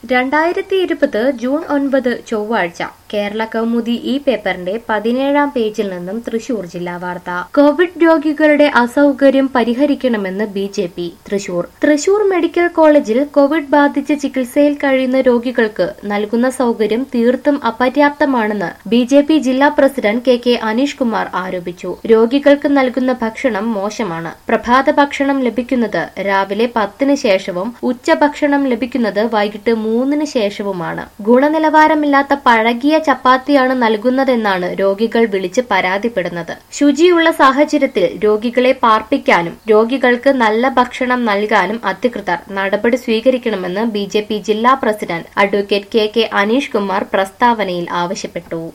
രണ്ടായിരത്തി ഇരുപത് ജൂൺ ഒൻപത് ചൊവ്വാഴ്ച കേരള കൗമുദി ഈ പേപ്പറിന്റെ പതിനേഴാം പേജിൽ നിന്നും തൃശൂർ ജില്ലാ വാർത്ത കോവിഡ് രോഗികളുടെ അസൗകര്യം പരിഹരിക്കണമെന്ന് B J P Thrissur Thrissur medical കോളേജിൽ കോവിഡ് ബാധിച്ച് ചികിത്സയിൽ കഴിയുന്ന രോഗികൾക്ക് നൽകുന്ന സൗകര്യം തീർത്തും അപര്യാപ്തമാണെന്ന് ബി ജെ പി ജില്ലാ president K K Aneesh Kumar ആരോപിച്ചു രോഗികൾക്ക് നൽകുന്ന ഭക്ഷണം മോശമാണ് പ്രഭാത ഭക്ഷണം ലഭിക്കുന്നത് രാവിലെ പത്തിന് ശേഷവും ഉച്ചഭക്ഷണം ലഭിക്കുന്നത് വൈകിട്ട് മൂന്നിന് ശേഷവുമാണ് ഗുണനിലവാരമില്ലാത്ത പഴകിയ ചപ്പാത്തിയാണ് നൽകുന്നതെന്നാണ് രോഗികൾ വിളിച്ച് പരാതിപ്പെടുന്നത് ശുചിയുള്ള സാഹചര്യത്തിൽ രോഗികളെ പാർപ്പിക്കാനും രോഗികൾക്ക് നല്ല ഭക്ഷണം നൽകാനും അധികൃതർ നടപടി സ്വീകരിക്കണമെന്ന് ബി ജില്ലാ president advocate K K Aneesh Kumar പ്രസ്താവനയിൽ ആവശ്യപ്പെട്ടു